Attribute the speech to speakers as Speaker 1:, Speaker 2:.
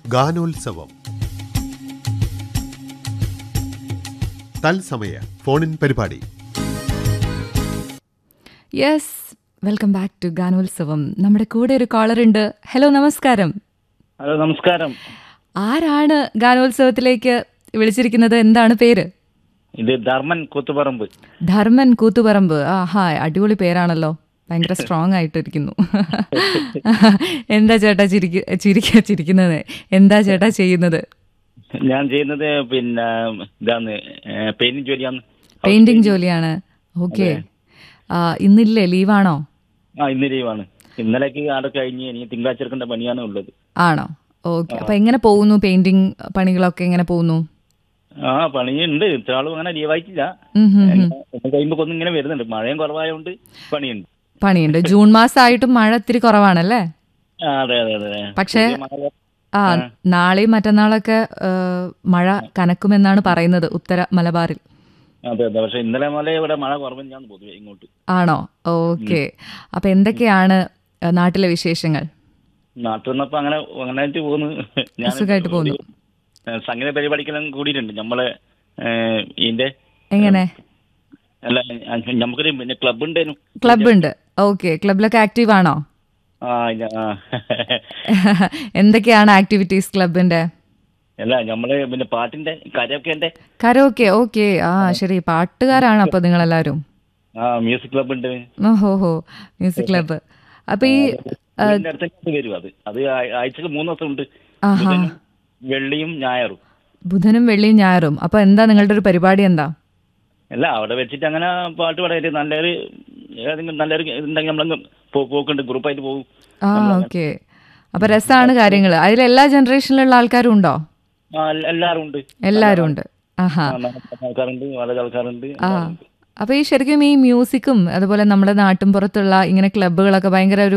Speaker 1: ഗാനോത്സവം തത്സമയ ഫോണിൻ പരിപാടി
Speaker 2: യെസ് വെൽക്കം ബാക്ക് ടു ഗാനോത്സവം നമ്മുടെ കൂടെ ഒരു കോളർ ഉണ്ട് ഹലോ നമസ്കാരം
Speaker 3: ഹലോ നമസ്കാരം
Speaker 2: ആരാണ് ഗാനോത്സവത്തിലേക്ക് വിളിച്ചിരിക്കുന്നത് എന്താണ് പേര്
Speaker 3: ഇത് ധർമ്മൻ കൂത്തുപറമ്പ്
Speaker 2: ധർമ്മൻ കൂത്തുപറമ്പ് ആഹാ അടിപൊളി പേരാണല്ലോ ഭയങ്കര സ്ട്രോങ് ആയിട്ടിരിക്കുന്നു എന്താ ചേട്ടാ ചിരിക്ക ചിരിക്ക ചിരിക്കുന്നത് എന്താ ചേട്ടാ ചെയ്യുന്നത്
Speaker 3: ഞാൻ ചെയ്യുന്നത് പിന്നെ ഇതാണ് പെയിന്റിംഗ് ജോലിയാണ്
Speaker 2: പെയിന്റിംഗ് ജോലിയാണ് ഓക്കെ ഇന്നില്ലേ ലീവാണോ
Speaker 3: ആ ഇന്ന് ലീവാണ് ഇന്നലേക്ക് ആടെ കഴിഞ്ഞ് ഇനി തിങ്കളാഴ്ച എടുക്കേണ്ട പണിയാണ് ഉള്ളത്
Speaker 2: ആണോ ഓക്കെ അപ്പൊ എങ്ങനെ പോകുന്നു പെയിന്റിംഗ് പണികളൊക്കെ എങ്ങനെ പോകുന്നു
Speaker 3: ആ പണിയുണ്ട് ഇത്ര ആളും അങ്ങനെ ലീവായിട്ടില്ല
Speaker 2: ഉം ഹും ഹും.
Speaker 3: കഴിയുമ്പോ ഒന്നും ഇങ്ങനെ വരുന്നുണ്ട് മഴയും കുറവായതുകൊണ്ട് പണിയുണ്ട്
Speaker 2: പണിയുണ്ട് ജൂൺ മാസമായിട്ടും മഴ ഇത്തിരി കുറവാണല്ലേ
Speaker 3: ആ അതെ അതെ അതെ
Speaker 2: പക്ഷേ
Speaker 3: പുതിയ മഴ-
Speaker 2: ആ നാളെയും മറ്റന്നാളൊക്കെ ഏ, മഴ കനക്കുമെന്നാണ് പറയുന്നത് ഉത്തര മലബാറിൽ
Speaker 3: അതെ അതെ പക്ഷെ ഇന്നലെ മുതലേ ഇവിടെ മഴ കുറവെന്നാണ് പൊതുവെ ഇങ്ങോട്ട്
Speaker 2: ആണോ ഓക്കെ അപ്പൊ എന്തൊക്കെയാണ് ഏ, നാട്ടിലെ വിശേഷങ്ങൾ
Speaker 3: നാട്ടിൽ നിന്നപ്പോ അങ്ങനെ അങ്ങനെ ആയിട്ട് പോകുന്നു ഞാൻ
Speaker 2: സുഖമായിട്ട് പോകുന്നു.
Speaker 3: ഏഹ് സംഗീത പരിപാടിക്കെല്ലാം കൂടിയിട്ടുണ്ട് നമ്മളെ ഏഹ് ഇതിന്റെ
Speaker 2: എങ്ങനെ
Speaker 3: അല്ല അഹ് നമുക്കൊരു പിന്നെ ക്ലബ് ഉണ്ടായിരുന്നു
Speaker 2: ക്ലബ് ഉണ്ട് ഓക്കെ ക്ലബിലൊക്കെ ആക്റ്റീവ് ആണോ
Speaker 3: ആ ഞ- ആ.
Speaker 2: എന്തൊക്കെയാണ് ആക്ടിവിറ്റീസ് ക്ലബിന്റെ
Speaker 3: അല്ല നമ്മള് പിന്നെ പാട്ടിന്റെ കരയൊക്കെ
Speaker 2: കരോക്കെ ഓക്കെ ആ ശരി പാട്ടുകാരാണ് അപ്പൊ നിങ്ങളെല്ലാരും
Speaker 3: ആ മ്യൂസിക് ക്ലബ് ഉണ്ട്
Speaker 2: ഓഹോ ഹോ മ്യൂസിക് ക്ലബ്ബ് അപ്പൊ ഈ
Speaker 3: വീടിന്റെ അടുത്ത് തന്നെ വരും അത് അത് ആ- ആഴ്ചക്ക് മൂന്ന് ദിവസം ഉണ്ട്
Speaker 2: ആഹാ
Speaker 3: ബുധനും വെള്ളിയും ഞായറും
Speaker 2: ബുധനും വെള്ളിയും ഞായറും അപ്പൊ എന്താ നിങ്ങളുടെ ഒരു പരിപാടി എന്താ
Speaker 3: അല്ല അവിടെ വെച്ചിട്ട് അങ്ങനെ പാട്ട് പാടായിട്ട് നല്ലൊരു ഏതെങ്കിലും നല്ലൊരു ഇതുണ്ടെങ്കിൽ നമ്മളങ്ങ് പോ- പോക്കുണ്ട് ഗ്രൂപ്പായിട്ട് പോകും
Speaker 2: ആ ഓക്കെ അപ്പൊ രസമാണ് കാര്യങ്ങൾ അതിൽ എല്ലാ ജനറേഷനിലുള്ള ആൾക്കാരും ഉണ്ടോ
Speaker 3: ആ എല്ല- എല്ലാവരും ഉണ്ട്
Speaker 2: എല്ലാരും ഉണ്ട് ആഹാ
Speaker 3: ആ, നല്ല ആൾക്കാരുണ്ട് വളരെ ആൾക്കാരുണ്ട്
Speaker 2: ആ അപ്പൊ ഈ ശരിക്കും ഈ മ്യൂസിക്കും അതുപോലെ നമ്മുടെ നാട്ടിൻപുറത്തുള്ള ഇങ്ങനെ ക്ലബ്ബുകളൊക്കെ ഭയങ്കര ഒരു